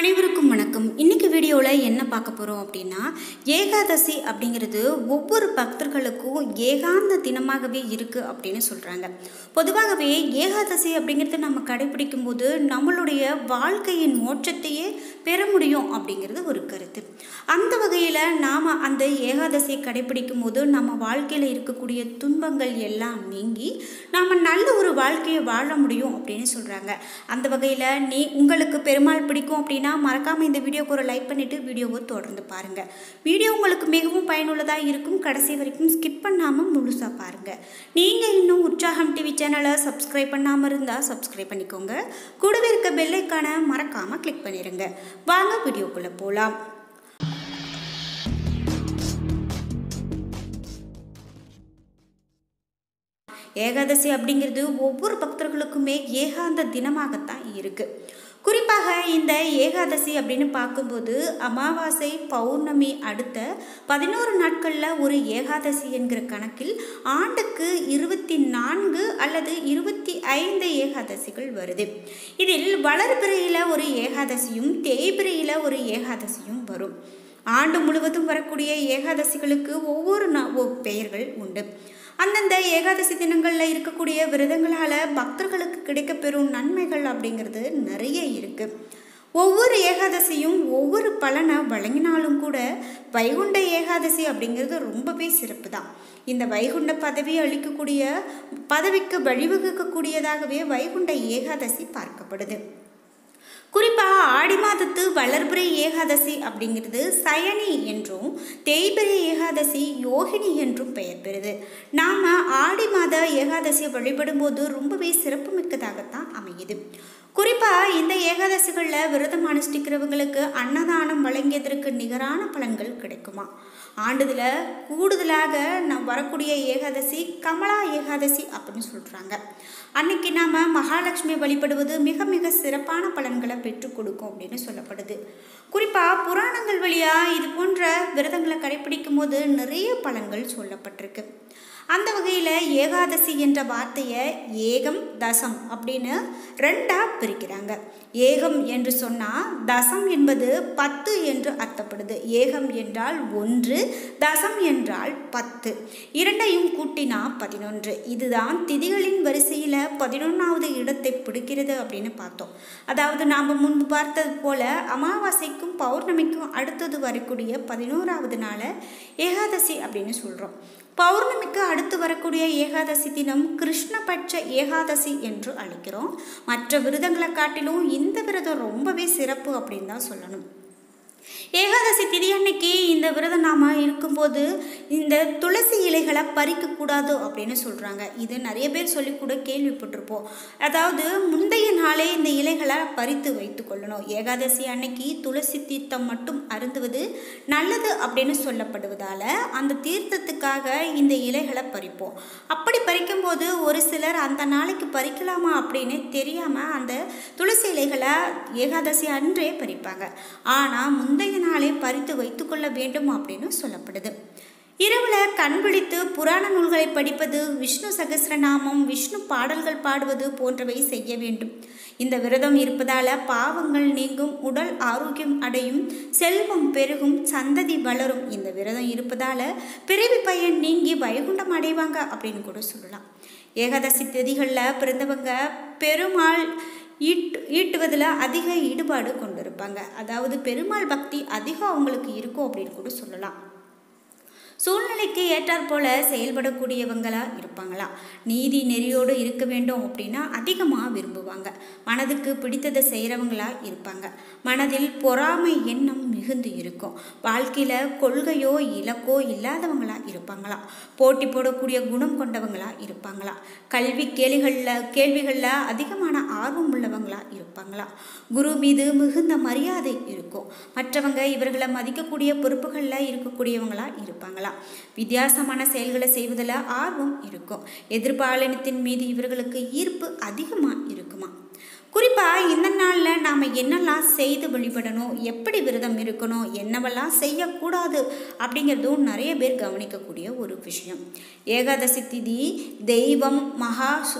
அனைவருக்கும் வணக்கம் இன்னைக்கு வீடியோவில் என்ன பார்க்க போகிறோம் அப்படின்னா ஏகாதசி அப்படிங்கிறது ஒவ்வொரு பக்தர்களுக்கும் ஏகாந்த தினமாகவே இருக்குது அப்படின்னு சொல்கிறாங்க பொதுவாகவே ஏகாதசி அப்படிங்கிறது நம்ம கடைபிடிக்கும் போது நம்மளுடைய வாழ்க்கையின் மோட்சத்தையே பெற முடியும் அப்படிங்கிறது ஒரு கருத்து அந்த வகையில் நாம் அந்த ஏகாதசியை கடைபிடிக்கும் போது நம்ம வாழ்க்கையில் இருக்கக்கூடிய துன்பங்கள் எல்லாம் நீங்கி நாம் நல்ல ஒரு வாழ்க்கையை வாழ முடியும் அப்படின்னு சொல்கிறாங்க அந்த வகையில் நீ உங்களுக்கு பெருமாள் பிடிக்கும் அப்படின்னா மறக்காமல் இந்த வீடியோக்கு ஒரு லைக் பண்ணிவிட்டு வீடியோவை தொடர்ந்து பாருங்கள் வீடியோ உங்களுக்கு மிகவும் பயனுள்ளதாக இருக்கும் கடைசி வரைக்கும் ஸ்கிப் பண்ணாமல் முழுசாக பாருங்கள் நீங்கள் இன்னும் உற்சாகம் டிவி சேனலை சப்ஸ்கிரைப் பண்ணாமல் இருந்தால் சப்ஸ்கிரைப் பண்ணிக்கோங்க கூடவே இருக்க பெல்லைக்கான மறக்காமல் கிளிக் பண்ணிடுங்க வாங்க வீடியோக்குள்ளே போகலாம் ஏகாதசி அப்படிங்கிறது ஒவ்வொரு பக்தர்களுக்குமே ஏகாந்த தினமாகத்தான் இருக்குது குறிப்பாக இந்த ஏகாதசி அப்படின்னு பார்க்கும்போது அமாவாசை பௌர்ணமி அடுத்த பதினோரு நாட்களில் ஒரு ஏகாதசி என்கிற கணக்கில் ஆண்டுக்கு இருபத்தி நான்கு அல்லது இருபத்தி ஐந்து ஏகாதசிகள் வருது இதில் வளர்பிறையில் ஒரு ஏகாதசியும் தேய்பிறையில் ஒரு ஏகாதசியும் வரும் ஆண்டு முழுவதும் வரக்கூடிய ஏகாதசிகளுக்கு ஒவ்வொரு நா பெயர்கள் உண்டு அந்தந்த ஏகாதசி தினங்களில் இருக்கக்கூடிய விரதங்களால் பக்தர்களுக்கு கிடைக்கப்பெறும் நன்மைகள் அப்படிங்கிறது நிறைய இருக்குது ஒவ்வொரு ஏகாதசியும் ஒவ்வொரு பலனை வழங்கினாலும் கூட வைகுண்ட ஏகாதசி அப்படிங்கிறது ரொம்பவே சிறப்பு தான் இந்த வைகுண்ட பதவி அளிக்கக்கூடிய பதவிக்கு வழிவகுக்கக்கூடியதாகவே வைகுண்ட ஏகாதசி பார்க்கப்படுது குறிப்பாக ஆடி மாதத்து வளர்பிறை ஏகாதசி அப்படிங்கிறது சயனி என்றும் தேய்பிறை ஏகாதசி யோகினி என்றும் பெயர் பெறுது நாம் ஆடி மாத ஏகாதசியை வழிபடும் போது ரொம்பவே சிறப்புமிக்கதாகத்தான் அமையுது குறிப்பாக இந்த ஏகாதசிகளில் விரதம் அனுஷ்டிக்கிறவங்களுக்கு அன்னதானம் வழங்கியதற்கு நிகரான பலன்கள் கிடைக்குமா ஆண்டுதில் கூடுதலாக நம் வரக்கூடிய ஏகாதசி கமலா ஏகாதசி அப்படின்னு சொல்கிறாங்க அன்னைக்கு நாம் மகாலட்சுமி வழிபடுவது மிக மிக சிறப்பான பலன்களை பெற்றுக் கொடுக்கும் அப்படின்னு சொல்லப்படுது குறிப்பாக புராணங்கள் வழியாக இது போன்ற விரதங்களை கடைபிடிக்கும் போது நிறைய பலன்கள் சொல்லப்பட்டிருக்கு அந்த வகையில் ஏகாதசி என்ற வார்த்தையை ஏகம் தசம் அப்படின்னு ரெண்டாக பிரிக்கிறாங்க ஏகம் என்று சொன்னால் தசம் என்பது பத்து என்று அர்த்தப்படுது ஏகம் என்றால் ஒன்று தசம் என்றால் பத்து இரண்டையும் கூட்டினா பதினொன்று இதுதான் திதிகளின் வரிசையில் பதினொன்றாவது இடத்தை பிடிக்கிறது அப்படின்னு பார்த்தோம் அதாவது நாம் முன்பு பார்த்தது போல அமாவாசைக்கும் பௌர்ணமிக்கும் அடுத்தது வரக்கூடிய பதினோராவது நாளை ஏகாதசி அப்படின்னு சொல்கிறோம் பௌர்ணமிக்கு அடுத்து வரக்கூடிய ஏகாதசி தினம் கிருஷ்ணபட்ச ஏகாதசி என்று அழைக்கிறோம் மற்ற விரதங்களை காட்டிலும் இந்த விரதம் ரொம்பவே சிறப்பு அப்படின்னு தான் சொல்லணும் ஏகாதசி திதி அன்னைக்கு இந்த விரதம் நாம இருக்கும்போது இந்த துளசி இலைகளை பறிக்கக்கூடாது அப்படின்னு சொல்கிறாங்க இது நிறைய பேர் சொல்லி கூட கேள்விப்பட்டிருப்போம் அதாவது முந்தைய நாளே இந்த இலைகளை பறித்து வைத்து கொள்ளணும் ஏகாதசி அன்னைக்கு துளசி தீர்த்தம் மட்டும் அருந்துவது நல்லது அப்படின்னு சொல்லப்படுவதால் அந்த தீர்த்தத்துக்காக இந்த இலைகளை பறிப்போம் அப்படி பறிக்கும்போது ஒரு சிலர் அந்த நாளைக்கு பறிக்கலாமா அப்படின்னு தெரியாமல் அந்த துளசி இலைகளை ஏகாதசி அன்றே பறிப்பாங்க ஆனால் முந்தைய நாளே பறித்து வைத்துக்கொள்ள வேண்டும் அப்படின்னு சொல்லப்படுது இரவில் கண் விழித்து புராண நூல்களை படிப்பது விஷ்ணு சகசிரநாமம் விஷ்ணு பாடல்கள் பாடுவது போன்றவை செய்ய வேண்டும் இந்த விரதம் இருப்பதால் பாவங்கள் நீங்கும் உடல் ஆரோக்கியம் அடையும் செல்வம் பெருகும் சந்ததி வளரும் இந்த விரதம் இருப்பதால் பிறவி பயன் நீங்கி வைகுண்டம் அடைவாங்க அப்படின்னு கூட சொல்லலாம் ஏகாதசி திதிகளில் பிறந்தவங்க பெருமாள் ஈட்டு ஈட்டுவதில் அதிக ஈடுபாடு கொண்டிருப்பாங்க அதாவது பெருமாள் பக்தி அதிகம் அவங்களுக்கு இருக்கும் அப்படின்னு கூட சொல்லலாம் சூழ்நிலைக்கு ஏற்றாற் போல செயல்படக்கூடியவங்களாக இருப்பாங்களா நீதி நெறியோடு இருக்க வேண்டும் அப்படின்னா அதிகமாக விரும்புவாங்க மனதுக்கு பிடித்ததை செய்கிறவங்களா இருப்பாங்க மனதில் பொறாமை எண்ணம் மிகுந்து இருக்கும் வாழ்க்கையில் கொள்கையோ இலக்கோ இல்லாதவங்களா இருப்பாங்களா போட்டி போடக்கூடிய குணம் கொண்டவங்களா இருப்பாங்களா கல்வி கேள்விகளில் கேள்விகளில் அதிகமான ஆர்வம் உள்ளவங்களா இருப்பாங்களா குரு மீது மிகுந்த மரியாதை இருக்கும் மற்றவங்க இவர்களை மதிக்கக்கூடிய பொறுப்புகளில் இருக்கக்கூடியவங்களா இருப்பாங்களா வித்தியாசமான செயல்களை செய்வதில் ஆர்வம் இருக்கும் எதிர்பாலினத்தின் மீது இவர்களுக்கு ஈர்ப்பு அதிகமாக இருக்குமா குறிப்பாக இந்த நாளில் நாம் என்னெல்லாம் செய்து வழிபடணும் எப்படி விரதம் இருக்கணும் என்னவெல்லாம் செய்யக்கூடாது அப்படிங்கிறதும் நிறைய பேர் கவனிக்கக்கூடிய ஒரு விஷயம் ஏகாதசி திதி தெய்வம் மகா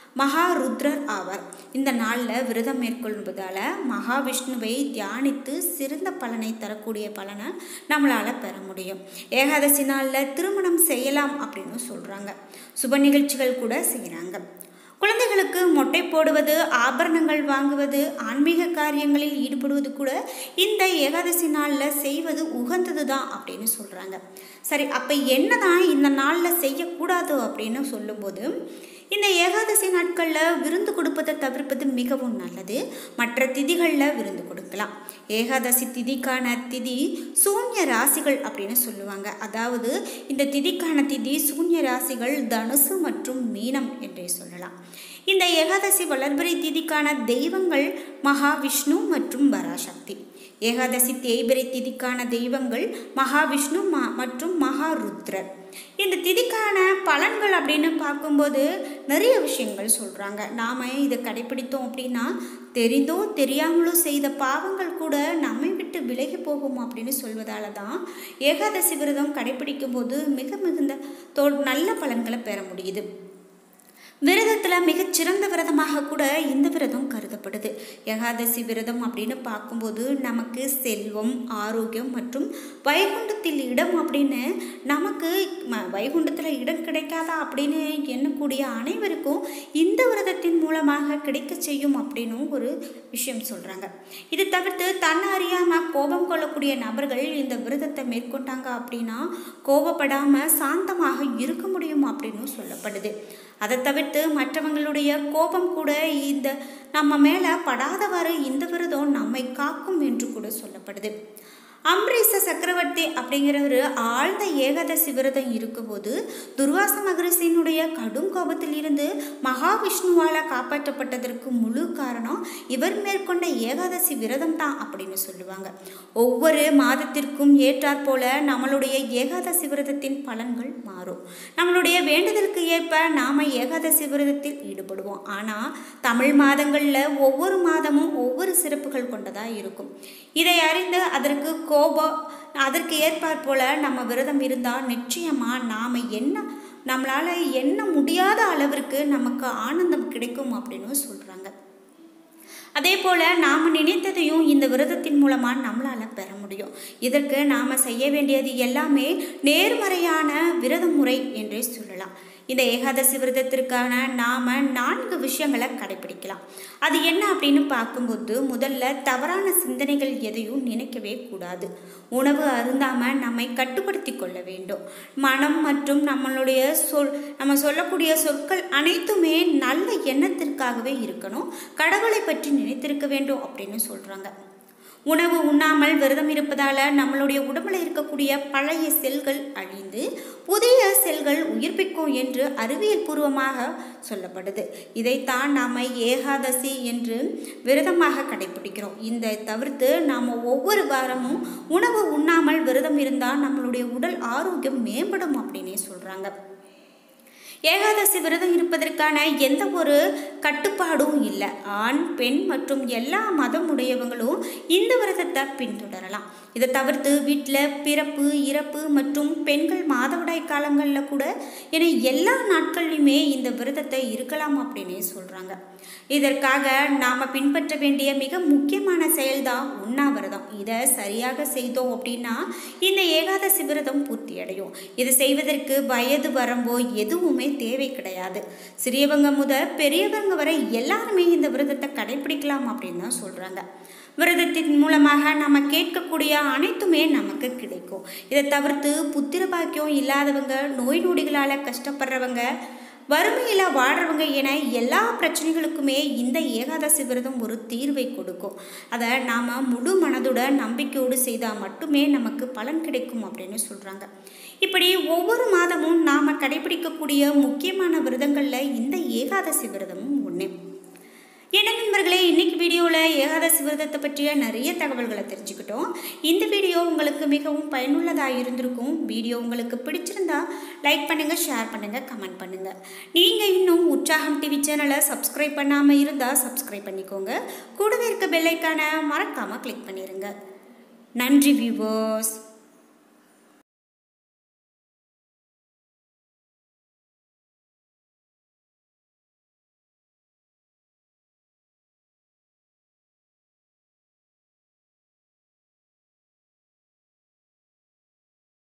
மகாருத்ரர் ஆவார் இந்த நாளில் விரதம் மேற்கொள்வதால் மகாவிஷ்ணுவை தியானித்து சிறந்த பலனை தரக்கூடிய பலனை நம்மளால் பெற முடியும் ஏகாதசி நாளில் திருமணம் செய்யலாம் அப்படின்னு சொல்கிறாங்க சுப நிகழ்ச்சிகள் கூட செய்கிறாங்க குழந்தைகளுக்கு மொட்டை போடுவது ஆபரணங்கள் வாங்குவது ஆன்மீக காரியங்களில் ஈடுபடுவது கூட இந்த ஏகாதசி நாளில் செய்வது உகந்தது தான் அப்படின்னு சொல்கிறாங்க சரி அப்போ என்ன தான் இந்த நாளில் செய்யக்கூடாது அப்படின்னு சொல்லும்போது இந்த ஏகாதசி நாட்களில் விருந்து கொடுப்பதை தவிர்ப்பது மிகவும் நல்லது மற்ற திதிகளில் விருந்து கொடுக்கலாம் ஏகாதசி திதிக்கான திதி சூன்ய ராசிகள் அப்படின்னு சொல்லுவாங்க அதாவது இந்த திதிக்கான திதி சூன்ய ராசிகள் தனுசு மற்றும் மீனம் என்றே சொல்லலாம் இந்த ஏகாதசி வளர்பிறை திதிக்கான தெய்வங்கள் மகாவிஷ்ணு மற்றும் பராசக்தி ஏகாதசி தேய்பிரை திதிக்கான தெய்வங்கள் மகாவிஷ்ணு மற்றும் மகாருத்ரர் இந்த திதிக்கான பலன்கள் அப்படின்னு பார்க்கும்போது நிறைய விஷயங்கள் சொல்கிறாங்க நாம் இதை கடைப்பிடித்தோம் அப்படின்னா தெரிந்தோ தெரியாமலோ செய்த பாவங்கள் கூட நம்மை விட்டு விலகி போகும் அப்படின்னு சொல்வதால தான் ஏகாதசி விரதம் கடைப்பிடிக்கும் போது மிக மிகுந்த தோ நல்ல பலன்களை பெற முடியுது விரதத்தில் மிகச்சிறந்த விரதமாக கூட இந்த விரதம் கருதப்படுது ஏகாதசி விரதம் அப்படின்னு பார்க்கும்போது நமக்கு செல்வம் ஆரோக்கியம் மற்றும் வைகுண்டத்தில் இடம் அப்படின்னு நமக்கு ம வைகுண்டத்தில் இடம் கிடைக்காதா அப்படின்னு எண்ணக்கூடிய அனைவருக்கும் இந்த விரதத்தின் மூலமாக கிடைக்க செய்யும் அப்படின்னும் ஒரு விஷயம் சொல்கிறாங்க இது தவிர்த்து தன்னை அறியாமல் கோபம் கொள்ளக்கூடிய நபர்கள் இந்த விரதத்தை மேற்கொண்டாங்க அப்படின்னா கோபப்படாமல் சாந்தமாக இருக்க முடியும் அப்படின்னு சொல்லப்படுது அதை தவிர்த்து மற்றவங்களுடைய கோபம் கூட இந்த நம்ம மேலே படாதவாறு இந்த விரதம் நம்மை காக்கும் என்று கூட சொல்லப்படுது அம்பரீச சக்கரவர்த்தி அப்படிங்கிறவர் ஆழ்ந்த ஏகாதசி விரதம் இருக்கும்போது துர்வாச மகரிஷியினுடைய கடும் கோபத்தில் இருந்து மகாவிஷ்ணுவால் காப்பாற்றப்பட்டதற்கு முழு காரணம் இவர் மேற்கொண்ட ஏகாதசி விரதம் தான் அப்படின்னு சொல்லுவாங்க ஒவ்வொரு மாதத்திற்கும் ஏற்றாற் போல நம்மளுடைய ஏகாதசி விரதத்தின் பலன்கள் மாறும் நம்மளுடைய வேண்டுதலுக்கு ஏற்ப நாம் ஏகாதசி விரதத்தில் ஈடுபடுவோம் ஆனால் தமிழ் மாதங்களில் ஒவ்வொரு மாதமும் ஒவ்வொரு சிறப்புகள் கொண்டதாக இருக்கும் இதை அறிந்து அதற்கு கோபம் அதற்கு ஏற்பாற் போல நம்ம விரதம் இருந்தால் நிச்சயமாக நாம் என்ன நம்மளால் எண்ண முடியாத அளவிற்கு நமக்கு ஆனந்தம் கிடைக்கும் அப்படின்னு சொல்கிறாங்க அதே போல் நாம் நினைத்ததையும் இந்த விரதத்தின் மூலமாக நம்மளால் பெற முடியும் இதற்கு நாம் செய்ய வேண்டியது எல்லாமே நேர்மறையான விரத முறை என்றே சொல்லலாம் இந்த ஏகாதசி விரதத்திற்கான நாம் நான்கு விஷயங்களை கடைபிடிக்கலாம் அது என்ன அப்படின்னு பார்க்கும்போது முதல்ல தவறான சிந்தனைகள் எதையும் நினைக்கவே கூடாது உணவு அருந்தாமல் நம்மை கட்டுப்படுத்தி கொள்ள வேண்டும் மனம் மற்றும் நம்மளுடைய சொல் நம்ம சொல்லக்கூடிய சொற்கள் அனைத்துமே நல்ல எண்ணத்திற்காகவே இருக்கணும் கடவுளை பற்றி நினைத்திருக்க வேண்டும் அப்படின்னு சொல்கிறாங்க உணவு உண்ணாமல் விரதம் இருப்பதால் நம்மளுடைய உடம்புல இருக்கக்கூடிய பழைய செல்கள் அழிந்து புதிய செல்கள் உயிர்ப்பிக்கும் என்று அறிவியல் பூர்வமாக சொல்லப்படுது இதைத்தான் நாம் ஏகாதசி என்று விரதமாக கடைபிடிக்கிறோம் இந்த தவிர்த்து நாம் ஒவ்வொரு வாரமும் உணவு உண்ணாமல் விரதம் இருந்தால் நம்மளுடைய உடல் ஆரோக்கியம் மேம்படும் அப்படின்னே சொல்கிறாங்க ஏகாதசி விரதம் இருப்பதற்கான எந்த ஒரு கட்டுப்பாடும் இல்லை ஆண் பெண் மற்றும் எல்லா மதம் உடையவங்களும் இந்த விரதத்தை பின்தொடரலாம் இதை தவிர்த்து வீட்டில் பிறப்பு இறப்பு மற்றும் பெண்கள் மாதவிடாய் காலங்களில் கூட என எல்லா நாட்கள்லையுமே இந்த விரதத்தை இருக்கலாம் அப்படின்னே சொல்கிறாங்க இதற்காக நாம் பின்பற்ற வேண்டிய மிக முக்கியமான செயல்தான் உண்ணாவிரதம் இதை சரியாக செய்தோம் அப்படின்னா இந்த ஏகாதசி விரதம் பூர்த்தி அடையும் இது செய்வதற்கு வயது வரம்போ எதுவுமே தேவை கிடையாது சிறியவங்க முதல் பெரியவங்க வரை எல்லாருமே இந்த விரதத்தை கடைபிடிக்கலாம் அப்படின்னு தான் சொல்கிறாங்க விரதத்தின் மூலமாக நம்ம கேட்கக்கூடிய அனைத்துமே நமக்கு கிடைக்கும் இதை தவிர்த்து புத்திர பாக்கியம் இல்லாதவங்க நோய் நொடிகளால் கஷ்டப்படுறவங்க வறுமையில் வாடுறவங்க என எல்லா பிரச்சனைகளுக்குமே இந்த ஏகாதசி விரதம் ஒரு தீர்வை கொடுக்கும் அதை நாம் முழு மனதோட நம்பிக்கையோடு செய்தால் மட்டுமே நமக்கு பலன் கிடைக்கும் அப்படின்னு சொல்கிறாங்க இப்படி ஒவ்வொரு மாதமும் நாம் கடைபிடிக்கக்கூடிய முக்கியமான விரதங்களில் இந்த ஏகாதசி விரதமும் ஒன்று என்ன நண்பர்களே இன்னைக்கு வீடியோவில் ஏகாதசி விரதத்தை பற்றிய நிறைய தகவல்களை தெரிஞ்சுக்கிட்டோம் இந்த வீடியோ உங்களுக்கு மிகவும் பயனுள்ளதாக இருந்திருக்கும் வீடியோ உங்களுக்கு பிடிச்சிருந்தா லைக் பண்ணுங்கள் ஷேர் பண்ணுங்கள் கமெண்ட் பண்ணுங்கள் நீங்கள் இன்னும் உற்சாகம் டிவி சேனலை சப்ஸ்கிரைப் பண்ணாமல் இருந்தால் சப்ஸ்கிரைப் பண்ணிக்கோங்க கூடவே இருக்க பெல்லைக்கான மறக்காமல் கிளிக் பண்ணிடுங்க நன்றி வியூவர்ஸ்